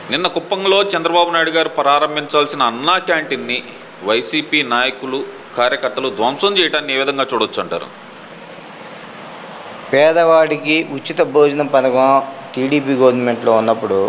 నిన్న కుప్పంలో చంద్రబాబు నాయుడు గారు ప్రారంభించాల్సిన అన్నా క్యాంటీన్ని వైసీపీ నాయకులు కార్యకర్తలు ధ్వంసం చేయడాన్ని ఏ విధంగా చూడొచ్చు అంటారు పేదవాడికి ఉచిత భోజనం పథకం టీడీపీ గవర్నమెంట్లో ఉన్నప్పుడు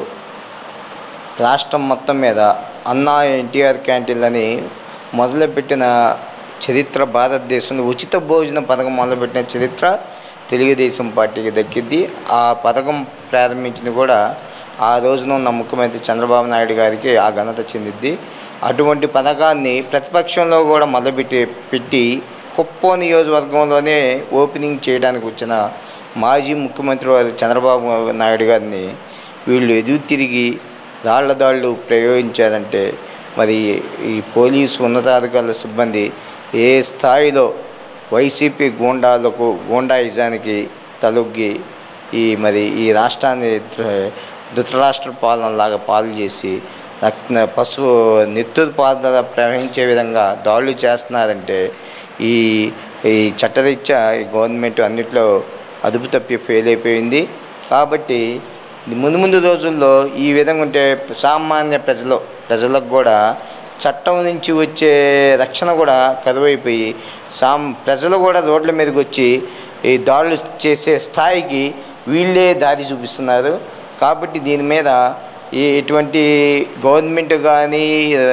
రాష్ట్రం మొత్తం మీద అన్నా ఎన్టీఆర్ క్యాంటీన్లని మొదలుపెట్టిన చరిత్ర భారతదేశంలో ఉచిత భోజన పథకం మొదలుపెట్టిన చరిత్ర తెలుగుదేశం పార్టీకి దక్కింది ఆ పథకం ప్రారంభించింది కూడా ఆ రోజున ఉన్న ముఖ్యమంత్రి చంద్రబాబు నాయుడు గారికి ఆ ఘనత చెందిద్ది అటువంటి పథకాన్ని ప్రతిపక్షంలో కూడా మొదలుపెట్టి పెట్టి కుప్పం నియోజకవర్గంలోనే ఓపెనింగ్ చేయడానికి వచ్చిన మాజీ ముఖ్యమంత్రి వారి చంద్రబాబు నాయుడు గారిని వీళ్ళు ఎదురు తిరిగి రాళ్ల దాళ్ళు ప్రయోగించారంటే మరి ఈ పోలీసు ఉన్నతాధికారుల సిబ్బంది ఏ స్థాయిలో వైసీపీ గూండాలకు గూండాయిజానికి తలొగ్గి ఈ మరి ఈ రాష్ట్రాన్ని ధృ- ధృతరాష్ట్ర పాలనలాగా పాలు చేసి రక్త పశువు నెత్తురు పారుదల ప్రవహించే విధంగా దాడులు చేస్తున్నారంటే ఈ ఈ చట్టరీత్యా ఈ గవర్నమెంట్ అన్నిట్లో అదుపు తప్పి ఫెయిల్ అయిపోయింది కాబట్టి ముందు ముందు రోజుల్లో ఈ విధంగా ఉంటే సామాన్య ప్రజలు ప్రజలకు కూడా చట్టం నుంచి వచ్చే రక్షణ కూడా కరువైపోయి సాం ప్రజలు కూడా రోడ్ల మీదకి వచ్చి ఈ దాడులు చేసే స్థాయికి వీళ్ళే దారి చూపిస్తున్నారు కాబట్టి దీని మీద ఈ ఎటువంటి గవర్నమెంట్ కానీ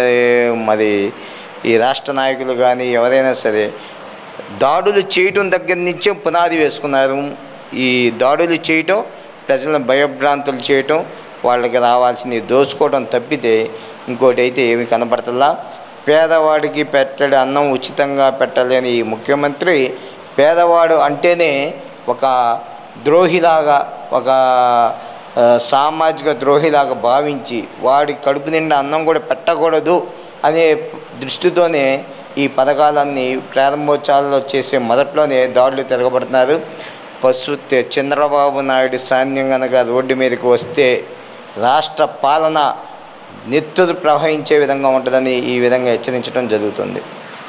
మరి ఈ రాష్ట్ర నాయకులు కానీ ఎవరైనా సరే దాడులు చేయటం దగ్గర నుంచే పునాది వేసుకున్నారు ఈ దాడులు చేయటం ప్రజలను భయభ్రాంతులు చేయటం వాళ్ళకి రావాల్సింది దోచుకోవడం తప్పితే ఇంకోటి అయితే ఏమి కనపడతలా పేదవాడికి పెట్టడి అన్నం ఉచితంగా పెట్టలేని ఈ ముఖ్యమంత్రి పేదవాడు అంటేనే ఒక ద్రోహిలాగా ఒక ఆ, సామాజిక ద్రోహిలాగా భావించి వాడి కడుపు నిండా అన్నం కూడా పెట్టకూడదు అనే దృష్టితోనే ఈ పథకాలన్నీ ప్రారంభోత్సవాల్లో చేసే మొదట్లోనే దాడులు తిరగబడుతున్నారు పశు చంద్రబాబు నాయుడు సైన్యం కనుక రోడ్డు మీదకి వస్తే రాష్ట్ర పాలన నెత్తురు ప్రవహించే విధంగా ఉంటుందని ఈ విధంగా హెచ్చరించడం జరుగుతుంది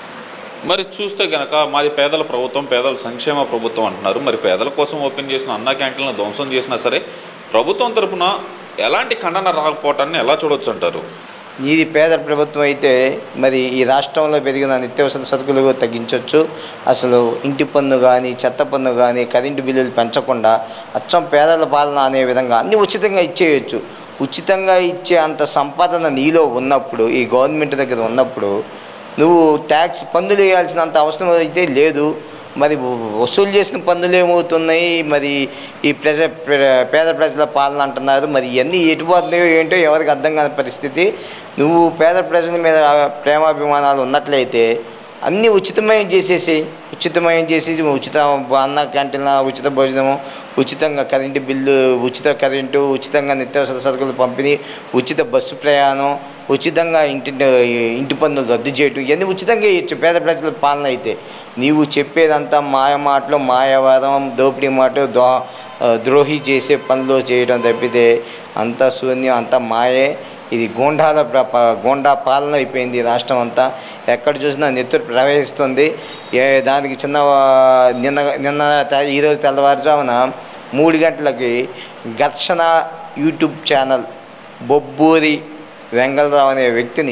మరి చూస్తే గనక మాది పేదల ప్రభుత్వం పేదల సంక్షేమ ప్రభుత్వం అంటున్నారు మరి పేదల కోసం ఓపెన్ చేసిన అన్నా క్యాంటీన్లను ధ్వంసం చేసినా సరే ప్రభుత్వం తరపున ఎలాంటి ఖండన రాకపోవటాన్ని ఎలా చూడొచ్చు అంటారు ఇది పేద ప్రభుత్వం అయితే మరి ఈ రాష్ట్రంలో పెరిగిన నిత్యావసర సరుకులు తగ్గించవచ్చు అసలు ఇంటి పన్ను కానీ చెత్త పన్ను కానీ కరెంటు బిల్లులు పెంచకుండా అచ్చం పేదల పాలన అనే విధంగా అన్ని ఉచితంగా ఇచ్చేయచ్చు ఉచితంగా ఇచ్చే అంత సంపాదన నీలో ఉన్నప్పుడు ఈ గవర్నమెంట్ దగ్గర ఉన్నప్పుడు నువ్వు ట్యాక్స్ పన్నులు వేయాల్సినంత అవసరం అయితే లేదు మరి వసూలు చేసిన పన్నులు ఏమవుతున్నాయి మరి ఈ ప్రజ ప్ర- పేద ప్రజల పాలన అంటున్నారు మరి ఇవన్నీ ఎటుపోతున్నాయో ఏంటో ఎవరికి అర్థం కాని పరిస్థితి నువ్వు పేద ప్రజల మీద ప్రేమాభిమానాలు ఉన్నట్లయితే అన్నీ ఉచితమయం చేసేసి ఉచితమయం చేసేసి ఉచిత అన్న క్యాంటీన్ ఉచిత భోజనము ఉచితంగా కరెంటు బిల్లు ఉచిత కరెంటు ఉచితంగా నిత్యావసర సరుకులు పంపిణీ ఉచిత బస్సు ప్రయాణం ఉచితంగా ఇంటి ఇంటి పన్నులు రద్దు చేయటం ఇవన్నీ ఉచితంగా ఇచ్చు పేద ప్రజల పాలన అయితే నీవు చెప్పేదంతా మాయ మాటలు మాయవాదం దోపిడీ మాట దో ద్రోహి చేసే పనులు చేయడం తప్పితే అంతా శూన్యం అంతా మాయే ఇది గూండాల ప్ర- ప- గూండా పాలన అయిపోయింది ఈ రాష్ట్రం అంతా ఎక్కడ చూసినా నెత్తురు ప్రవహిస్తుంది ఏ దానికి చిన్న ఆ, నిన్న నిన్న త- ఈరోజు తెల్లవారుజామున మూడు గంటలకి ఘర్షణ యూట్యూబ్ ఛానల్ బొబ్బూరి వెంగళరావు అనే వ్యక్తిని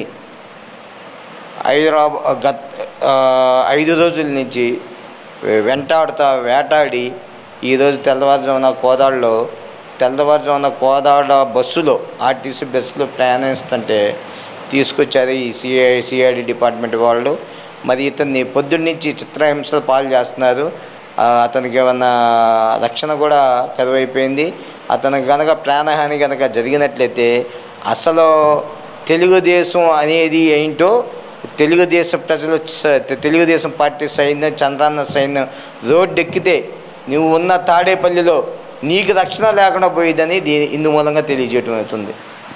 హైదరాబాద్ గత ఆ, ఐదు రోజుల నుంచి వెంటాడుతా వేటాడి ఈరోజు తెల్లవారుజామున కోదాడలో తెల్లవారుజామున కోదాడ బస్సులో ఆర్టీసీ బస్సులో ప్రయాణిస్తుంటే తీసుకొచ్చారు ఈ సిఐ సిఐడి డిపార్ట్మెంట్ వాళ్ళు మరి ఇతన్ని పొద్దున్నుంచి చిత్రహింసలు పాలు చేస్తున్నారు ఆ, అతనికి ఏమన్నా రక్షణ కూడా కరువైపోయింది అతనికి కనుక ప్రాణహాని కనుక జరిగినట్లయితే అసలు తెలుగుదేశం అనేది ఏంటో తెలుగుదేశం ప్రజలు స- తెలుగుదేశం పార్టీ సైన్యం చంద్రాన్న సైన్యం రోడ్డు ఎక్కితే నువ్వు ఉన్న తాడేపల్లిలో నీకు రక్షణ లేకుండా పోయేదని దీని ఇందు మూలంగా తెలియజేయటం అవుతుంది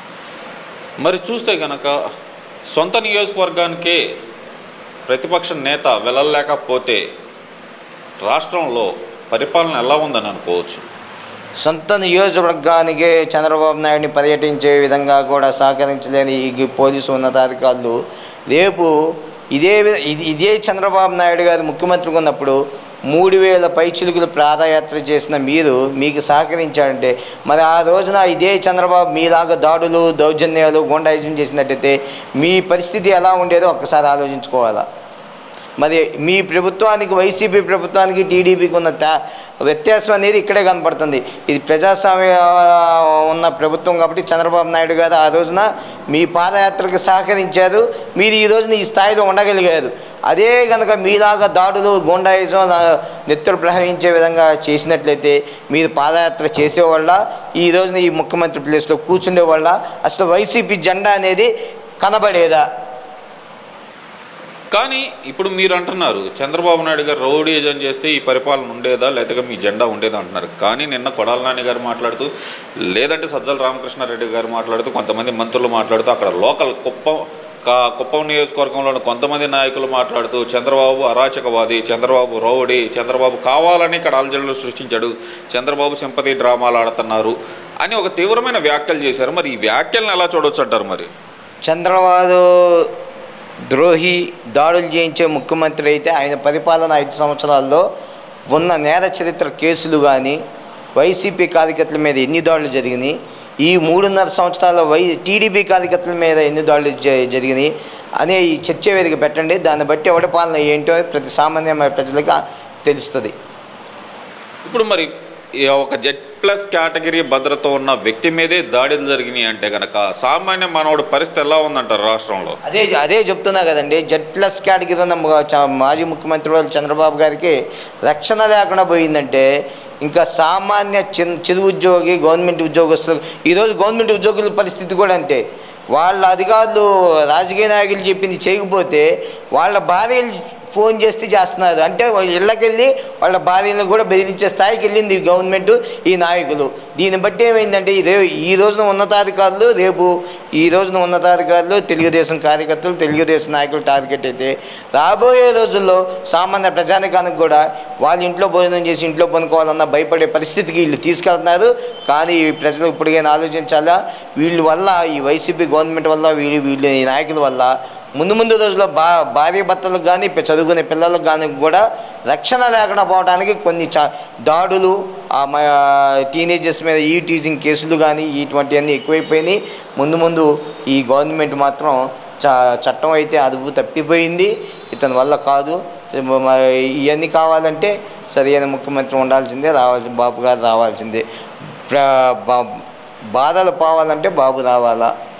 మరి చూస్తే గనక సొంత నియోజకవర్గానికే ప్రతిపక్ష నేత వెళ్ళలేకపోతే రాష్ట్రంలో పరిపాలన ఎలా ఉందని అనుకోవచ్చు సొంత నియోజకవర్గానికి చంద్రబాబు నాయుడిని పర్యటించే విధంగా కూడా సహకరించలేని ఈ పోలీసు ఉన్నతాధికారులు రేపు ఇదే వి- ఇది ఇదే చంద్రబాబు నాయుడు గారు ముఖ్యమంత్రిగా ఉన్నప్పుడు మూడు వేల పైచిలుకులు పాదయాత్ర చేసిన మీరు మీకు సహకరించారంటే మరి ఆ రోజున ఇదే చంద్రబాబు మీలాగా దాడులు దౌర్జన్యాలు గుండాయిజం చేసినట్టయితే మీ పరిస్థితి ఎలా ఉండేదో ఒక్కసారి ఆలోచించుకోవాలా మరి మీ ప్రభుత్వానికి వైసీపీ ప్రభుత్వానికి టీడీపీకి ఉన్న తా వ్యత్యాసం అనేది ఇక్కడే కనపడుతుంది ఇది ప్రజాస్వామ్య ఉన్న ప్రభుత్వం కాబట్టి చంద్రబాబు నాయుడు గారు ఆ రోజున మీ పాదయాత్రకు సహకరించారు మీరు ఈ రోజున ఈ స్థాయిలో ఉండగలిగారు అదే కనుక మీలాగా దాడులు గుండాయిజం ఆ, నెత్తురు ప్రవహించే విధంగా చేసినట్లయితే మీరు పాదయాత్ర చేసేవాళ్ళ ఈ రోజున ఈ ముఖ్యమంత్రి ప్లేస్లో కూర్చుండేవాళ్ళ అసలు వైసీపీ జెండా అనేది కనబడేదా కానీ ఇప్పుడు మీరు అంటున్నారు చంద్రబాబు నాయుడు గారు రౌడీజం చేస్తే ఈ పరిపాలన ఉండేదా లేకపోతే మీ జెండా ఉండేదా అంటున్నారు కానీ నిన్న కొడాల నాని గారు మాట్లాడుతూ లేదంటే సజ్జల రామకృష్ణారెడ్డి గారు మాట్లాడుతూ కొంతమంది మంత్రులు మాట్లాడుతూ అక్కడ లోకల్ కుప్పం కా కుప్పం నియోజకవర్గంలోని కొంతమంది నాయకులు మాట్లాడుతూ చంద్రబాబు అరాచకవాది చంద్రబాబు రౌడీ చంద్రబాబు కావాలని ఇక్కడ అలజడులు సృష్టించాడు చంద్రబాబు సింపతి డ్రామాలు ఆడుతున్నారు అని ఒక తీవ్రమైన వ్యాఖ్యలు చేశారు మరి ఈ వ్యాఖ్యలను ఎలా చూడొచ్చు అంటారు మరి చంద్రబాబు ద్రోహి దాడులు చేయించే ముఖ్యమంత్రి అయితే ఆయన పరిపాలన ఐదు సంవత్సరాల్లో ఉన్న నేర చరిత్ర కేసులు కానీ వైసీపీ కార్యకర్తల మీద ఎన్ని దాడులు జరిగినాయి ఈ మూడున్నర సంవత్సరాల వై టీడీపీ కార్యకర్తల మీద ఎన్ని దాడులు జ- జరిగినాయి అనే ఈ చర్చ వేదిక పెట్టండి దాన్ని బట్టి ఎవడి పాలన ఏంటో ప్రతి సామాన్యమైన ప్రజలకు తెలుస్తుంది ఇప్పుడు మరి ఈ ఒక జెడ్ ప్లస్ కేటగిరీ భద్రత ఉన్న వ్యక్తి మీదే దాడులు జరిగినాయి అంటే కనుక సామాన్య మానవుడి పరిస్థితి ఎలా ఉందంటారు రాష్ట్రంలో అదే అదే చెప్తున్నా కదండి జెడ్ ప్లస్ కేటగిరీ ఉన్న మ- చ- మాజీ ముఖ్యమంత్రి వాళ్ళు చంద్రబాబు గారికి రక్షణ లేకుండా పోయిందంటే ఇంకా సామాన్య చిన్న చిరు ఉద్యోగి గవర్నమెంట్ ఉద్యోగస్తులు ఈరోజు గవర్నమెంట్ ఉద్యోగుల పరిస్థితి కూడా అంతే వాళ్ళ అధికారులు రాజకీయ నాయకులు చెప్పింది చేయకపోతే వాళ్ళ భార్యలు ఫోన్ చేస్తే చేస్తున్నారు అంటే వాళ్ళ ఇళ్ళకెళ్ళి వాళ్ళ భార్యలను కూడా బెదిరించే స్థాయికి వెళ్ళింది ఈ గవర్నమెంట్ ఈ నాయకులు దీన్ని బట్టి ఏమైందంటే ఇదే ఈ రోజున ఉన్నతాధికారులు రేపు ఈ రోజున ఉన్నతాధికారులు తెలుగుదేశం కార్యకర్తలు తెలుగుదేశం నాయకులు టార్గెట్ అయితే రాబోయే రోజుల్లో సామాన్య ప్రజానికానికి కూడా వాళ్ళ ఇంట్లో భోజనం చేసి ఇంట్లో పనుకోవాలన్న భయపడే పరిస్థితికి వీళ్ళు తీసుకెళ్తున్నారు కానీ ఈ ప్రజలు ఇప్పటికైనా ఆలోచించాలా వీళ్ళ వల్ల ఈ వైసీపీ గవర్నమెంట్ వల్ల వీళ్ళు వీళ్ళ ఈ నాయకుల వల్ల ముందు ముందు రోజుల్లో బా భార్య భర్తలకు కానీ పి- చదువుకునే పిల్లలకు కానీ కూడా రక్షణ లేకుండా పోవడానికి కొన్ని చ దాడులు ఆ మా టీనేజర్స్ మీద ఈ టీజింగ్ కేసులు కానీ ఇటువంటివన్నీ ఎక్కువైపోయినాయి ముందు ముందు ఈ గవర్నమెంట్ మాత్రం చ చట్టం అయితే అదుపు తప్పిపోయింది ఇతని వల్ల కాదు మ- ఇవన్నీ కావాలంటే సరైన ముఖ్యమంత్రి ఉండాల్సిందే రావాల్సి బాబు గారు రావాల్సిందే ప్ర- బా- బాధలు పోవాలంటే బాబు రావాలా